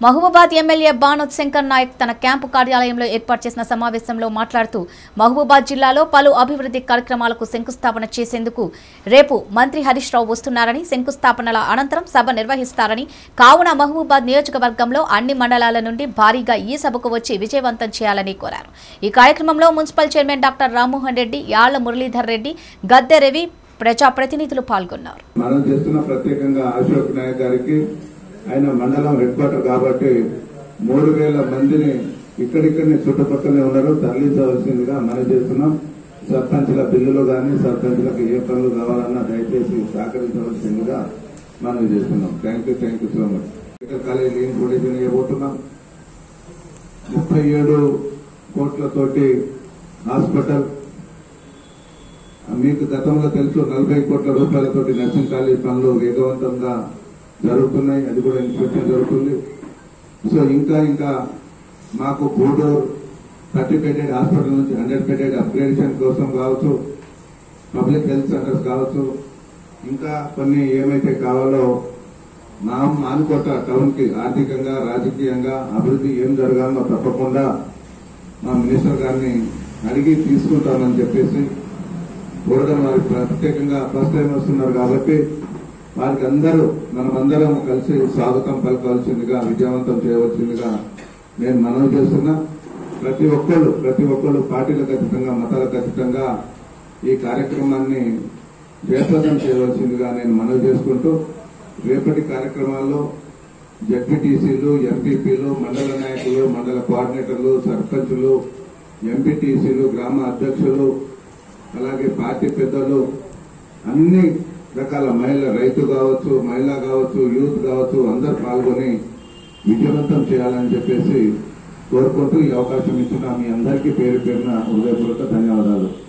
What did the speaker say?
Mahabubabad MLA Banoth Shankar Naik తన camp కార్యాలయంలో ఏర్పాటు చేసిన సమావేశంలో మాట్లాడుతూ మహబూబాద్ జిల్లాలో పలు అభివృద్ధి కార్యక్రమాలకు శంకుస్థాపన చేసేందుకు రేపు మంత్రి హరీష్ రావు వస్తున్నారని శంకుస్థాపనల అనంతరం సభ నిర్వహిస్తారని కావున మహబూబాద్ నియోజకవర్గంలో అన్ని మండలాల నుండి భారీగా ఈ సభకు వచ్చి విజయవంతం చేయాలని కోరారు ఈ కార్యక్రమంలో municipal chairman doctor Rammohan Reddy Yalla Muralidhar Reddy Gadde Ravi ప్రజాప్రతినిధులు పాల్గొన్నారు మనం చేస్తున్న ప్రత్యేకంగా అశోక్ నాయక్ గారికి ఆయన మండలం హెడ్ క్వార్టర్ కాబట్టి మూడు వేల మందిని ఇక్కడిక్కడనే చుట్టుపక్కలనే ఉన్నారు తరలించవలసిందిగా మనం చేస్తున్నాం సర్పంచ్ల బిల్లులు కానీ సర్పంచ్లకు ఏ పనులు కావాలన్నా దయచేసి సహకరించవలసిందిగా మనం చేస్తున్నాం thank you thank you so much medical college ఏం కూడా ఇవ్వబోతున్నాం ముప్పై ఏడు కోట్లతోటి హాస్పిటల్ మీకు గతంలో తెలుసు నలభై కోట్ల రూపాయలతోటి నర్సింగ్ కాలేజ్ పనులు వేగవంతంగా జరుగుతున్నాయి అది కూడా ఇన్స్పెక్షన్ జరుగుతుంది సో ఇంకా ఇంకా మాకు గూడూరు థర్టీ బెడెడ్ హాస్పిటల్ నుంచి హండ్రెడ్ బెడెడ్ అప్గ్రేడేషన్ కోసం కావచ్చు పబ్లిక్ హెల్త్ సెంటర్స్ కావచ్చు ఇంకా కొన్ని ఏమైతే కావాలో మా మానుకోట టౌన్ కి ఆర్థికంగా రాజకీయంగా అభివృద్ధి ఏం జరగాలో తప్పకుండా మా మినిస్టర్ గారిని అడిగి తీసుకుంటామని చెప్పేసి కోరడం వారికి ప్రత్యేకంగా ఫస్ట్ టైం వస్తున్నారు కాబట్టి వారికి అందరూ మనమందరం కలిసి స్వాగతం పలకాల్సిందిగా విజయవంతం చేయవలసిందిగా నేను మనవి చేస్తున్నా ప్రతి ఒక్కళ్ళు ప్రతి ఒక్కళ్ళు పార్టీలకు అతీతంగా మతాలకు అతీతంగా ఈ కార్యక్రమాన్ని జయప్రదం చేయవలసిందిగా నేను మనవి చేసుకుంటూ రేపటి కార్యక్రమాల్లో జడ్పీటీసీలు ఎంపీపీలు మండల నాయకులు మండల కోఆర్డినేటర్లు సర్పంచులు ఎంపీటీసీలు గ్రామ అధ్యక్షులు అలాగే పార్టీ పెద్దలు అన్ని రకాల మహిళ రైతు కావచ్చు మహిళ కావచ్చు యూత్ కావచ్చు అందరు పాల్గొని విజయవంతం చేయాలని చెప్పేసి కోరుకుంటూ ఈ అవకాశం ఇచ్చిన మీ అందరికీ పేరు పేరున హృదయపూర్వక ధన్యవాదాలు